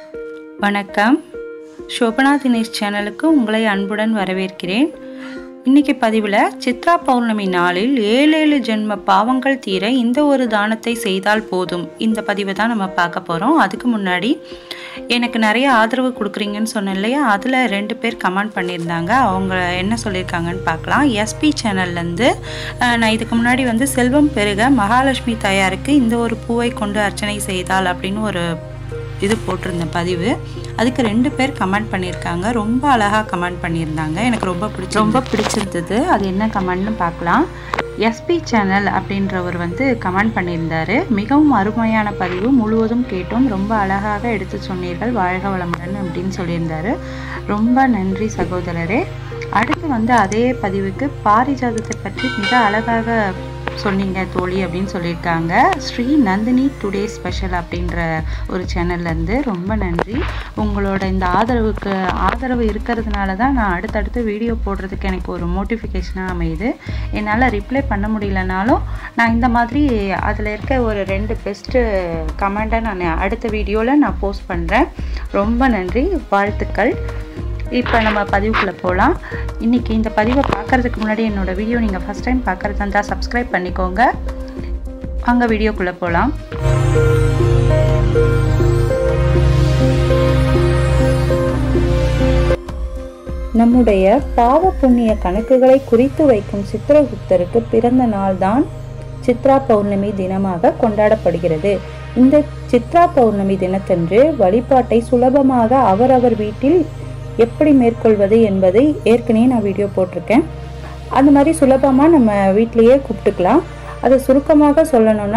வணக்கம் சோபனா தினேஷ் சேனலுக்கு உங்களை அன்புடன் வரவேற்கிறேன் இன்னைக்கு பதிவில் சித்ரா பௌர்ணமி நாளில் ஏழு ஏழு ஜென்ம பாவங்கள் தீர இந்த ஒரு தானத்தை செய்தால் போதும் இந்த பதிவை தான் நம்ம பார்க்க போகிறோம் அதுக்கு முன்னாடி எனக்கு நிறைய ஆதரவு கொடுக்குறீங்கன்னு சொன்னேன் இல்லையா அதில் ரெண்டு பேர் கமெண்ட் பண்ணியிருந்தாங்க அவங்க என்ன சொல்லியிருக்காங்கன்னு பார்க்கலாம் எஸ்பி சேனல்லேருந்து நான் இதுக்கு முன்னாடி வந்து செல்வம் பெருக மகாலட்சுமி தாயாருக்கு இந்த ஒரு பூவை கொண்டு அர்ச்சனை செய்தால் அப்படின்னு ஒரு இது போட்டிருந்த பதிவு அதுக்கு ரெண்டு பேர் கமெண்ட் பண்ணியிருக்காங்க ரொம்ப அழகாக கமெண்ட் பண்ணியிருந்தாங்க எனக்கு ரொம்ப பிடிச்சி ரொம்ப பிடிச்சிருந்தது அது என்ன கமெண்ட்னு பார்க்கலாம் எஸ்பி சேனல் அப்படின்றவர் வந்து கமெண்ட் பண்ணியிருந்தாரு மிகவும் அருமையான பதிவு முழுவதும் கேட்டோம் ரொம்ப அழகாக எடுத்து சொன்னீர்கள் வாழ்க வளமுடன் அப்படின்னு சொல்லியிருந்தாரு ரொம்ப நன்றி சகோதரரே அடுத்து வந்து அதே பதிவுக்கு பாரிஜாதத்தை பற்றி மிக அழகாக சொன்னீங்க தோழி அப்படின்னு சொல்லியிருக்காங்க ஸ்ரீ நந்தினி டுடே ஸ்பெஷல் அப்படின்ற ஒரு சேனல்லேருந்து ரொம்ப நன்றி உங்களோட இந்த ஆதரவுக்கு ஆதரவு இருக்கிறதுனால தான் நான் அடுத்தடுத்து வீடியோ போடுறதுக்கு எனக்கு ஒரு மோட்டிஃபிகேஷனாக அமையுது என்னால் ரிப்ளை பண்ண முடியலனாலும் நான் இந்த மாதிரி அதில் இருக்க ஒரு ரெண்டு பெஸ்ட்டு கமெண்ட்டை நான் அடுத்த வீடியோவில் நான் போஸ்ட் பண்ணுறேன் ரொம்ப நன்றி வாழ்த்துக்கள் இப்போ நம்ம பதிவுக்குள்ளே போகலாம் இன்றைக்கி இந்த பதிவை பார்க்குறதுக்கு முன்னாடி என்னோடய வீடியோ நீங்கள் ஃபஸ்ட் டைம் பார்க்குறதா இருந்தால் சப்ஸ்கிரைப் பண்ணிக்கோங்க அங்கே வீடியோக்குள்ளே போகலாம் நம்முடைய பாவ புண்ணிய கணக்குகளை குறித்து வைக்கும் சித்திரகுப்தருக்கு பிறந்த நாள்தான் சித்ரா பௌர்ணமி தினமாக கொண்டாடப்படுகிறது இந்த சித்ரா பௌர்ணமி தினத்தன்று வழிபாட்டை சுலபமாக அவரவர் வீட்டில் எப்படி மேற்கொள்வது என்பதை ஏற்கனவே நான் வீடியோ போட்டிருக்கேன் அந்த மாதிரி சுலபமாக நம்ம வீட்டிலையே கூப்பிட்டுக்கலாம் அதை சுருக்கமாக சொல்லணும்னா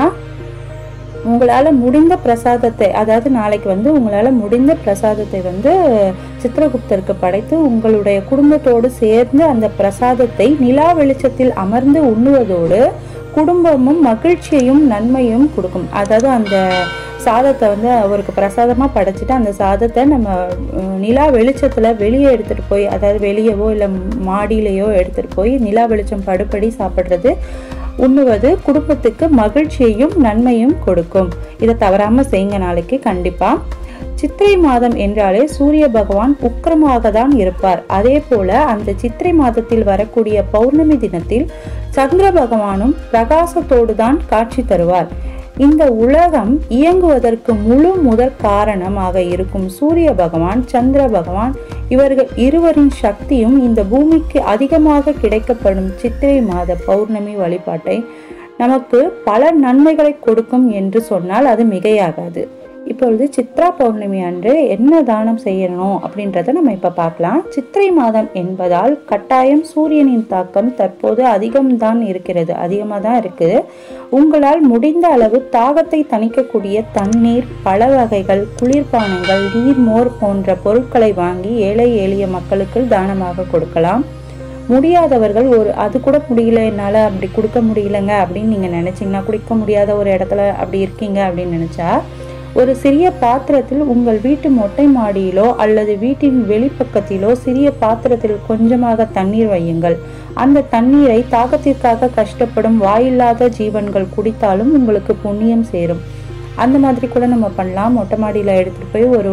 உங்களால் முடிந்த பிரசாதத்தை அதாவது நாளைக்கு வந்து உங்களால் முடிந்த பிரசாதத்தை வந்து சித்திரகுப்தருக்கு படைத்து உங்களுடைய குடும்பத்தோடு சேர்ந்து அந்த பிரசாதத்தை நிலா வெளிச்சத்தில் அமர்ந்து உண்ணுவதோடு குடும்பமும் மகிழ்ச்சியையும் நன்மையும் கொடுக்கும் அதாவது அந்த சாதத்தை வந்து அவருக்கு பிரசாதமாக படைச்சிட்டு அந்த சாதத்தை நம்ம நிலா வெளிச்சத்தில் வெளியே எடுத்துகிட்டு போய் அதாவது வெளியவோ இல்லை மாடியிலையோ எடுத்துகிட்டு போய் நிலா வெளிச்சம் படுப்படி சாப்பிட்றது உண்ணுவது குடும்பத்துக்கு மகிழ்ச்சியையும் நன்மையும் கொடுக்கும் இதை தவறாமல் செய்யுங்க நாளைக்கு கண்டிப்பாக சித்திரை மாதம் என்றாலே சூரிய பகவான் உக்கிரமாக தான் இருப்பார் அதே போல அந்த சித்திரை மாதத்தில் வரக்கூடிய பௌர்ணமி தினத்தில் சந்திர பகவானும் பிரகாசத்தோடு தான் காட்சி தருவார் இந்த உலகம் இயங்குவதற்கு முழு முதற் காரணமாக இருக்கும் சூரிய பகவான் சந்திர பகவான் இவர்கள் இருவரின் சக்தியும் இந்த பூமிக்கு அதிகமாக கிடைக்கப்படும் சித்திரை மாத பௌர்ணமி வழிபாட்டை நமக்கு பல நன்மைகளை கொடுக்கும் என்று சொன்னால் அது மிகையாகாது இப்பொழுது சித்ரா பௌர்ணமி அன்று என்ன தானம் செய்யணும் அப்படின்றத நம்ம இப்போ பார்க்கலாம் சித்திரை மாதம் என்பதால் கட்டாயம் சூரியனின் தாக்கம் தற்போது அதிகம்தான் இருக்கிறது அதிகமாக தான் இருக்குது உங்களால் முடிந்த அளவு தாகத்தை தணிக்கக்கூடிய தண்ணீர் பல வகைகள் குளிர்பானங்கள் நீர் மோர் போன்ற பொருட்களை வாங்கி ஏழை எளிய மக்களுக்கு தானமாக கொடுக்கலாம் முடியாதவர்கள் ஒரு அது கூட முடியல என்னால் அப்படி கொடுக்க முடியலங்க அப்படின்னு நீங்கள் நினச்சிங்கன்னா குடிக்க முடியாத ஒரு இடத்துல அப்படி இருக்கீங்க அப்படின்னு நினச்சா ஒரு சிறிய பாத்திரத்தில் உங்கள் வீட்டு மொட்டை மாடியிலோ அல்லது வீட்டின் வெளிப்பக்கத்திலோ சிறிய பாத்திரத்தில் கொஞ்சமாக தண்ணீர் வையுங்கள் அந்த தண்ணீரை தாகத்திற்காக கஷ்டப்படும் வாயில்லாத ஜீவன்கள் குடித்தாலும் உங்களுக்கு புண்ணியம் சேரும் அந்த மாதிரி கூட நம்ம பண்ணலாம் மொட்டை மாடியில் எடுத்துகிட்டு போய் ஒரு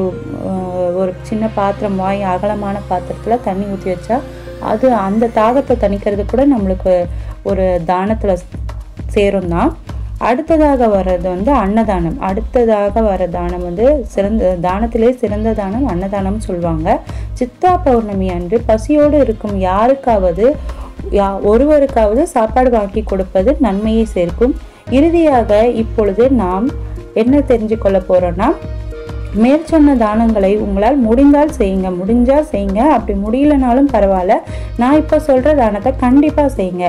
ஒரு சின்ன பாத்திரம் வாய் அகலமான பாத்திரத்தில் தண்ணி ஊற்றி வச்சா அது அந்த தாகத்தை தணிக்கிறது கூட நம்மளுக்கு ஒரு தானத்தில் சேரும் தான் அடுத்ததாக வர்றது வந்து அன்னதானம் அடுத்ததாக வர தானம் வந்து சிறந்த தானத்திலே சிறந்த தானம் அன்னதானம் சொல்லுவாங்க சித்தா பௌர்ணமி அன்று பசியோடு இருக்கும் யாருக்காவது யா ஒருவருக்காவது சாப்பாடு வாங்கி கொடுப்பது நன்மையை சேர்க்கும் இறுதியாக இப்பொழுது நாம் என்ன தெரிஞ்சு கொள்ள போறோம்னா மேல் சொன்ன தானங்களை உங்களால் முடிந்தால் செய்யுங்க முடிஞ்சால் செய்யுங்க அப்படி முடியலனாலும் பரவாயில்ல நான் இப்போ சொல்கிற தானத்தை கண்டிப்பாக செய்யுங்க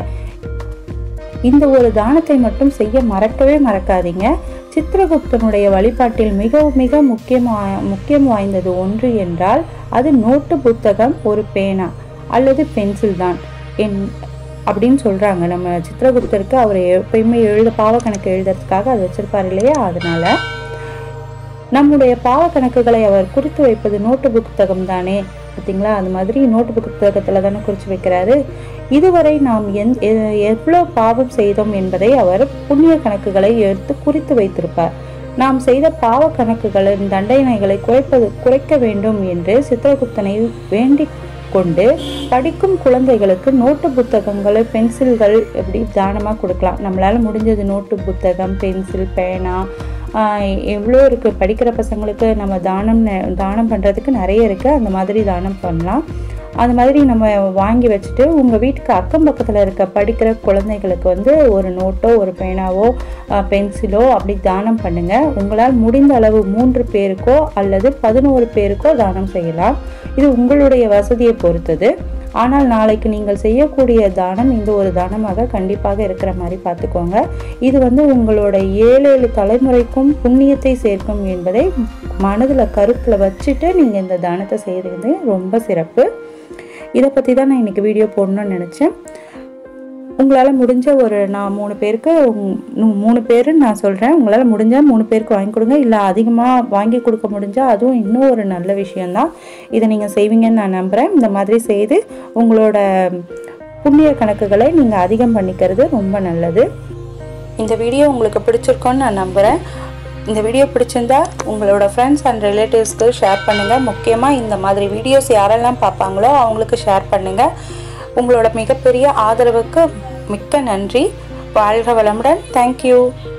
இந்த ஒரு தானத்தை மட்டும் செய்ய மறக்கவே மறக்காதீங்க சித்திரகுப்தனுடைய வழிபாட்டில் மிக மிக முக்கியமா முக்கியம் வாய்ந்தது ஒன்று என்றால் அது நோட்டு புத்தகம் ஒரு பேனா அல்லது பென்சில் தான் என் அப்படின்னு சொல்கிறாங்க நம்ம சித்திரகுப்தருக்கு அவர் எப்பயுமே எழுத பாவ கணக்கு எழுதுறதுக்காக அது வச்சிருப்பார் இல்லையா அதனால நம்முடைய பாவ கணக்குகளை அவர் குறித்து வைப்பது நோட்டு புத்தகம் தானே பார்த்தீங்களா அது மாதிரி நோட்டு புத்தகத்தில் தானே குறித்து வைக்கிறாரு இதுவரை நாம் எந் எவ்வளோ பாவம் செய்தோம் என்பதை அவர் புண்ணிய கணக்குகளை எடுத்து குறித்து வைத்திருப்பார் நாம் செய்த பாவ கணக்குகளின் தண்டனைகளை குறைப்பது குறைக்க வேண்டும் என்று சித்திரகுப்தனை வேண்டிக் கொண்டு படிக்கும் குழந்தைகளுக்கு நோட்டு புத்தகங்கள் பென்சில்கள் எப்படி தானமாக கொடுக்கலாம் நம்மளால் முடிஞ்சது நோட்டு புத்தகம் பென்சில் பேனா ஆஹ் எவ்வளோ இருக்குது படிக்கிற பசங்களுக்கு நம்ம தானம் நெ- தானம் பண்ணுறதுக்கு நிறைய இருக்குது அந்த மாதிரி தானம் பண்ணலாம் அந்த மாதிரி நம்ம வாங்கி வச்சுட்டு உங்கள் வீட்டுக்கு அக்கம் பக்கத்தில் இருக்க படிக்கிற குழந்தைகளுக்கு வந்து ஒரு நோட்டோ ஒரு பேனாவோ ஆஹ் பென்சிலோ அப்படி தானம் பண்ணுங்கள் உங்களால் முடிந்த அளவு மூன்று பேருக்கோ அல்லது பதினோரு பேருக்கோ தானம் செய்யலாம் இது உங்களுடைய வசதியை பொறுத்தது ஆனால் நாளைக்கு நீங்கள் செய்யக்கூடிய தானம் இந்த ஒரு தானமாக கண்டிப்பாக இருக்கிற மாதிரி பார்த்துக்கோங்க இது வந்து உங்களோட ஏழு ஏழு தலைமுறைக்கும் புண்ணியத்தை சேர்க்கும் என்பதை மனதில் கருத்தில் வச்சுட்டு நீங்கள் இந்த தானத்தை செய்கிறது ரொம்ப சிறப்பு இதை பற்றி தான் நான் இன்றைக்கி வீடியோ போடணும்னு நினச்சேன் உங்களால் முடிஞ்ச ஒரு நான் மூணு பேருக்கு உங்- நு- மூணு பேருன்னு நான் சொல்கிறேன் உங்களால் முடிஞ்சால் மூணு பேருக்கு வாங்கி கொடுங்க இல்லை அதிகமாக வாங்கி கொடுக்க முடிஞ்சால் அதுவும் இன்னும் ஒரு நல்ல விஷயந்தான் இதை நீங்கள் செய்வீங்கன்னு நான் நம்புகிறேன் இந்த மாதிரி செய்து உங்களோட புண்ணிய கணக்குகளை நீங்கள் அதிகம் பண்ணிக்கிறது ரொம்ப நல்லது இந்த வீடியோ உங்களுக்கு பிடிச்சிருக்கோன்னு நான் நம்புகிறேன் இந்த வீடியோ பிடிச்சிருந்தா உங்களோட ஃப்ரெண்ட்ஸ் அண்ட் ரிலேட்டிவ்ஸ்க்கு ஷேர் பண்ணுங்கள் முக்கியமாக இந்த மாதிரி வீடியோஸ் யாரெல்லாம் பார்ப்பாங்களோ அவங்களுக்கு ஷேர் பண்ணுங்கள் உங்களோட மிகப்பெரிய ஆதரவுக்கு மிக்க நன்றி வாழ்க வளமுடன் தேங்க்யூ